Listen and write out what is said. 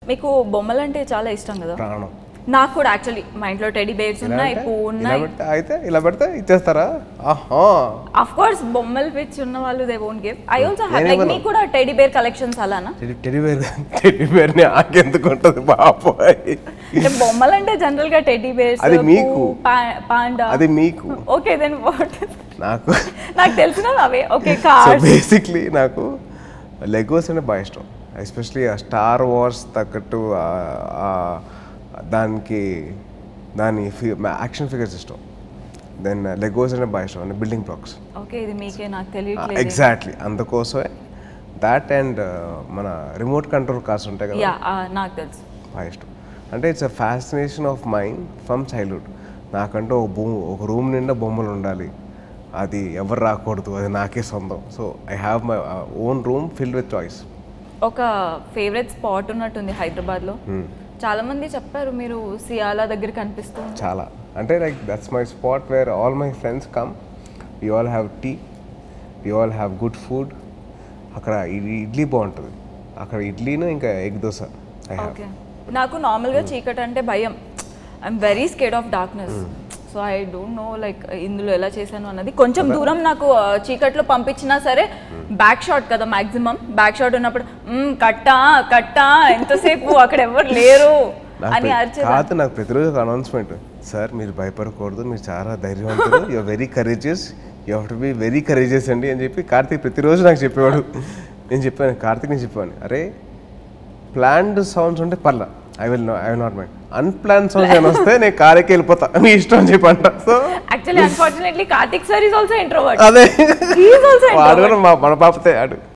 మీకు బొమ్మలు అంటే చాలా ఇష్టం కదా ప్రాణం నాకు కూడా యాక్చువల్లీ మా ఇంట్లో టెడీ బేర్స్ ఇలా ఉన్నాయి అంటే, పువ్వు ఇలా ఉన్నాయి పెడితే అయితే ఇలా పెడితే ఇచ్చేస్తారా ఆహా అఫ్ కోర్స్ బొమ్మలు పిచ్చి ఉన్న వాళ్ళు they won't give I also have నేను లైక్ ఇవ్వను. మీకు కూడా టెడీ బేర్ కలెక్షన్స్ అలానా టెడి టెడి బేర్ టెడి బేర్ని ఆకెందుకు ఉంటుంది బాబోయ్ అంటే బొమ్మలు అంటే జనరల్ గా టెడీ బేర్స్ అది మీకు. పాండా అది మీకు ఓకే దెన్ వాట్ నాకు నాకు తెలిసిన అవే ఓకే సో కార్స్ బేసిక్లీ నాకు లెగోస్ అంటే బాగా ఇష్టం ఎస్పెషలీ ఆ స్టార్ వార్స్ తగ్గట్టు ఆ- ఆ దానికి దాని యాక్షన్ ఫిగర్స్ ఇష్టం దెన్ లెగోస్ అంటే బాగా ఇష్టం అంటే బిల్డింగ్ బ్లాక్స్ ఓకే ఇది మీకే నాకు తెలియట్లేదు ఎగ్జాక్ట్లీ అందుకోసమే దాట్ అండ్ మన రిమోట్ కంట్రోల్ కార్స్ ఉంటాయి కదా యా నాకు తెలుసు బాగా ఇష్టం అంటే it's a fascination of mind from childhood నాకంటూ ఒక భూమి ఒక రూమ్ నిండా బొమ్మలు ఉండాలి అది ఎవరు రాకూడదు అది నాకే సొంతం so I have my own room filled with choice ఒక ఫేవరెట్ స్పాట్ ఉన్నట్టుంది హైదరాబాద్ లో చాలా మంది చెప్పారు మీరు సియాలా దగ్గర కనిపిస్తూ ఉంటారు. చాలా అంటే like that's my spot where all my friends come we all have tea we all have good food అక్కడ ఇడ్లీ ఇడ్లీ బాగుంటుంది అక్కడ ఇడ్లీను ఇంకా egg dosa I have okay నాకు నార్మల్గా చీకటి అంటే భయం I'm very scared of darkness so I don't know like ఇందులో ఎలా చేశాను అన్నది కొంచెం దూరం నాకు ఆ, చీకట్లో పంపించినా సరే బ్యాక్ షాట్ కదా మాక్సిమం బ్యాక్ షాట్ ఉన్నప్పుడు "మ్మ్, కట్టా కట్టా ఎంతసేపు అక్కడ ఎవరు లేరు నాకు అని ప్ర- అరిచే కాదు నాకు ప్రతిరోజు ఒక అనౌన్స్మెంట్ సార్ మీరు భయపడకూడదు మీరు చాలా ధైర్యవంతులు you very courageous you have to be very courageous అండి అని చెప్పి కార్తీక్ ప్రతిరోజు నాకు చెప్పేవాడు నేను చెప్పాను కార్తీక్ నేను చెప్పాను అరే ప్లాన్డ్ సౌండ్స్ ఉంటే పర్లా I will I will not mind unplanned sounds ఏమైనా వస్తే నేను కారెక్కి వెళ్ళిపోతా మీ ఇష్టం అని చెప్పి అంట so actually unfortunately Karthik sir is also introvert అదే He is also వాడు కూడా మా మన పాపతే ఆడు